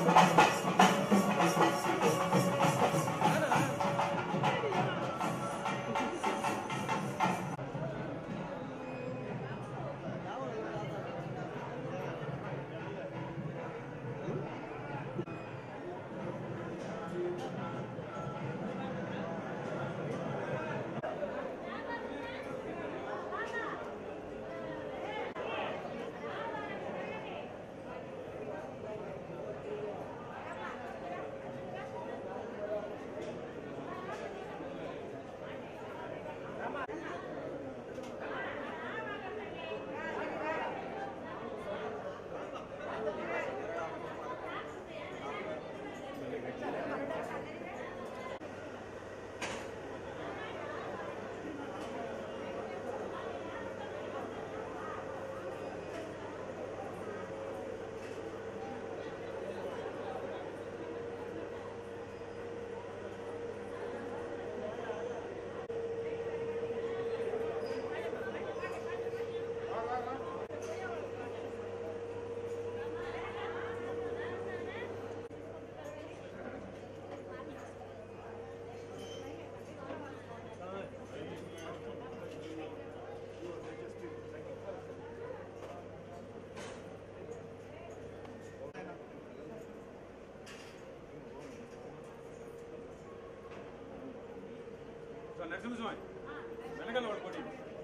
నరసింహస్వామి వెనకాల వాడు పోటీ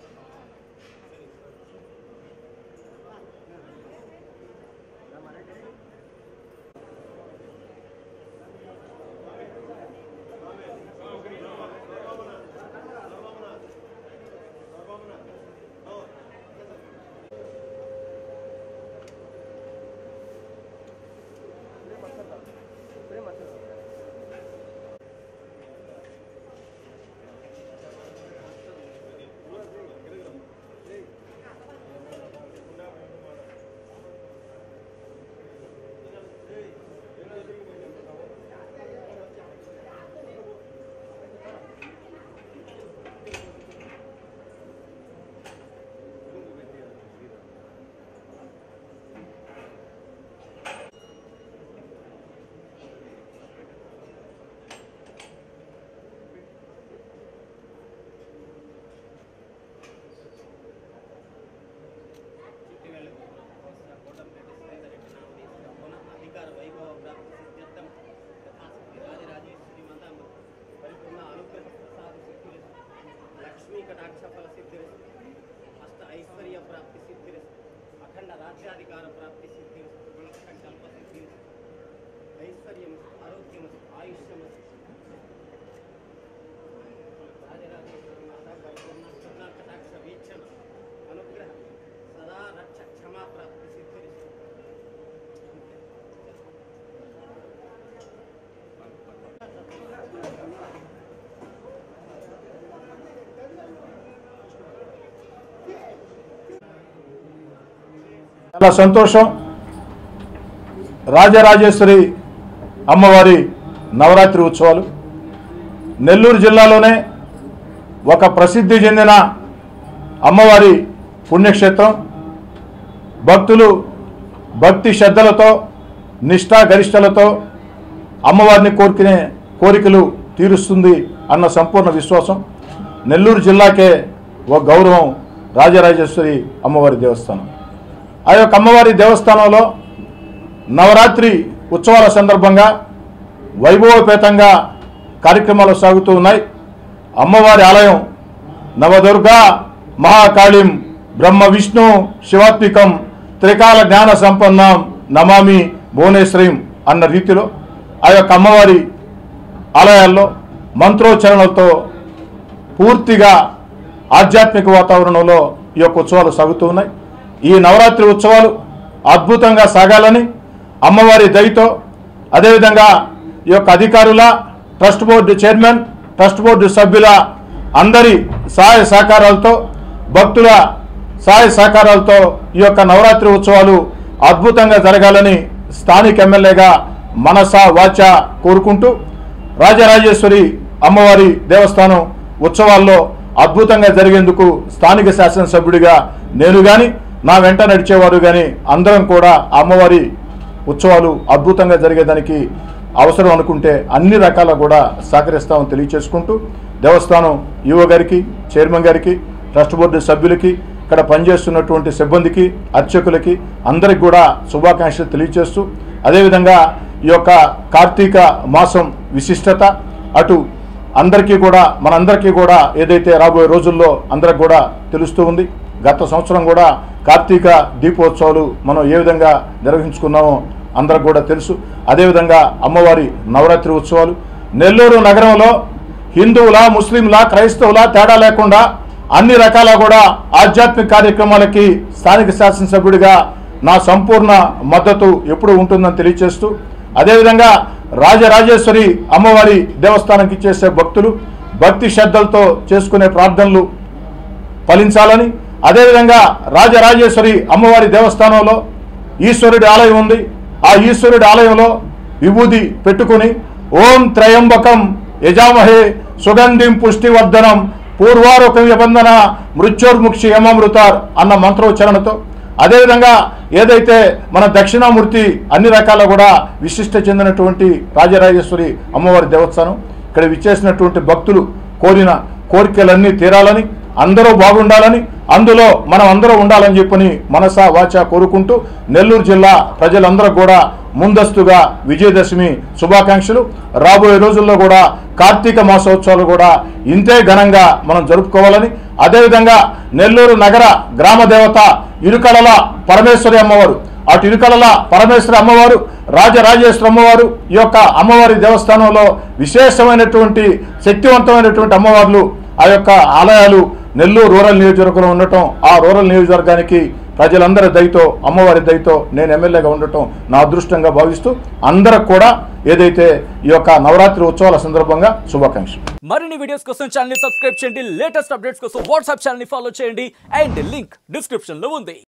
అధికార వైభవ ప్రాప్తి సిద్ధ్యర్థం యథాశక్తి రాజరాజేశ్వరి మాతాంబ పరిపూర్ణ అనుగ్రహ ప్రసాద సిద్ధిరస్తు లక్ష్మీ కటాక్ష ఫల సిద్ధిరస్తు అష్ట ఐశ్వర్య ప్రాప్తి సిద్ధిరస్తు అఖండ రాజ్యాధికార ప్రాప్తి సిద్ధిరస్తు గుణసంకల్ప సిద్ధిరస్తు ఐశ్వర్యం ఆరోగ్యం ఆయుష్యమస్తు రాజరాజేశ్వరి మాత పరిపూర్ణ కరుణ కటాక్ష వీక్షణ అనుగ్రహ సదా రక్ష క్షమా ప్రాప్తి సిద్ధిరస్తు చాలా సంతోషం రాజరాజేశ్వరి అమ్మవారి నవరాత్రి ఉత్సవాలు నెల్లూరు జిల్లాలోనే ఒక ప్రసిద్ధి చెందిన అమ్మవారి పుణ్యక్షేత్రం భక్తులు భక్తి శ్రద్ధలతో నిష్ఠా గరిష్టలతో అమ్మవారిని కోరుకునే కోరికలు తీరుస్తుంది అన్న సంపూర్ణ విశ్వాసం నెల్లూరు జిల్లాకే ఒక గౌరవం రాజరాజేశ్వరి అమ్మవారి దేవస్థానం ఆ యొక్క అమ్మవారి దేవస్థానంలో నవరాత్రి ఉత్సవాల సందర్భంగా వైభవపేతంగా కార్యక్రమాలు సాగుతూ ఉన్నాయి అమ్మవారి ఆలయం నవదుర్గా మహాకాళిం బ్రహ్మ విష్ణు శివాత్మికం త్రికాల జ్ఞాన సంపన్నం నమామి భువనేశ్వరీం అన్న రీతిలో ఆ యొక్క అమ్మవారి ఆలయాల్లో మంత్రోచ్చరణలతో పూర్తిగా ఆధ్యాత్మిక వాతావరణంలో ఈ యొక్క ఉత్సవాలు సాగుతూ ఉన్నాయి ఈ నవరాత్రి ఉత్సవాలు అద్భుతంగా సాగాలని అమ్మవారి దయతో అదేవిధంగా ఈ యొక్క అధికారుల trust board chairman trust board సభ్యుల అందరి సహాయ సహకారాలతో భక్తుల సహాయ సహకారాలతో ఈ యొక్క నవరాత్రి ఉత్సవాలు అద్భుతంగా జరగాలని స్థానిక ఎమ్మెల్యేగా మనస వాచ కోరుకుంటూ రాజరాజేశ్వరి అమ్మవారి దేవస్థానం ఉత్సవాల్లో అద్భుతంగా జరిగేందుకు స్థానిక శాసనసభ్యుడిగా నేను కానీ నా వెంట నడిచేవారు కానీ అందరం కూడా ఆ అమ్మవారి ఉత్సవాలు అద్భుతంగా జరిగేదానికి అవసరం అనుకుంటే అన్ని రకాల కూడా సహకరిస్తామని తెలియచేసుకుంటూ దేవస్థానం ఈవో గారికి చైర్మన్ గారికి ట్రస్ట్ బోర్డు సభ్యులకి ఇక్కడ పనిచేస్తున్నటువంటి సిబ్బందికి అర్చకులకి అందరికి కూడా శుభాకాంక్షలు తెలియచేస్తూ అదేవిధంగా ఈ యొక్క కార్తీక మాసం విశిష్టత అటు అందరికీ కూడా మనందరికీ కూడా ఏదైతే రాబోయే రోజుల్లో అందరికి కూడా తెలుస్తూ ఉంది గత సంవత్సరం కూడా కార్తీక దీపోత్సవాలు మనం ఏ విధంగా నిర్వహించుకున్నామో అందరికి కూడా తెలుసు అదేవిధంగా అమ్మవారి నవరాత్రి ఉత్సవాలు నెల్లూరు నగరంలో హిందువుల ముస్లింల క్రైస్తవుల తేడా లేకుండా అన్ని రకాల కూడా ఆధ్యాత్మిక కార్యక్రమాలకి స్థానిక శాసనసభ్యుడిగా నా సంపూర్ణ మద్దతు ఎప్పుడు ఉంటుందని తెలియచేస్తూ అదేవిధంగా రాజరాజేశ్వరి అమ్మవారి దేవస్థానంకి చేసే భక్తులు భక్తి శ్రద్ధలతో చేసుకునే ప్రార్థనలు ఫలించాలని అదేవిధంగా రాజరాజేశ్వరి అమ్మవారి దేవస్థానంలో ఈశ్వరుడి ఆలయం ఉంది ఆ ఈశ్వరుడి ఆలయంలో విభూది పెట్టుకుని ఓం త్రయంబకం యజామహే సుగంధిం పుష్టివర్ధనం పూర్వారోక నిబంధన మృత్యోర్ముక్షి యమమృతార్ అన్న మంత్రోచ్చరణతో అదేవిధంగా ఏదైతే మన దక్షిణామూర్తి అన్ని రకాల కూడా విశిష్ట చెందినటువంటి రాజరాజేశ్వరి అమ్మవారి దేవస్థానం ఇక్కడ విచ్చేసినటువంటి భక్తులు కోరిన కోరికలన్నీ తీరాలని అందరూ బాగుండాలని అందులో మనం అందరూ ఉండాలని చెప్పని మనసా వాచ కోరుకుంటూ నెల్లూరు జిల్లా ప్రజలందరూ కూడా ముందస్తుగా విజయదశమి శుభాకాంక్షలు రాబోయే రోజుల్లో కూడా కార్తీక మాసోత్సవాలు కూడా ఇంతే ఘనంగా మనం జరుపుకోవాలని అదేవిధంగా నెల్లూరు నగర గ్రామ దేవత ఇరుకలల పరమేశ్వరి అమ్మవారు అటు ఇరుకలల పరమేశ్వరి అమ్మవారు రాజరాజేశ్వరి అమ్మవారు ఈ యొక్క అమ్మవారి దేవస్థానంలో విశేషమైనటువంటి శక్తివంతమైనటువంటి అమ్మవార్లు ఆ యొక్క ఆలయాలు నెల్లూరు రూరల్ నియోజకవర్గంలో ఉండటం ఆ రూరల్ నియోజకవర్గానికి ప్రజలందరి దయతో అమ్మవారి దయతో నేను ఎమ్మెల్యేగా ఉండటం నా అదృష్టంగా భావిస్తూ అందరికి కూడా ఏదైతే ఈ యొక్క నవరాత్రి ఉత్సవాల సందర్భంగా శుభాకాంక్షలు మరిన్ని వీడియోస్ కోసం ఛానల్ ని సబ్స్క్రైబ్ చేయండి లేటెస్ట్ అప్డేట్స్ కోసం వాట్సాప్ ఛానల్ ని ఫాలో చేయండి అండ్ లింక్ డిస్క్రిప్షన్ లో ఉంది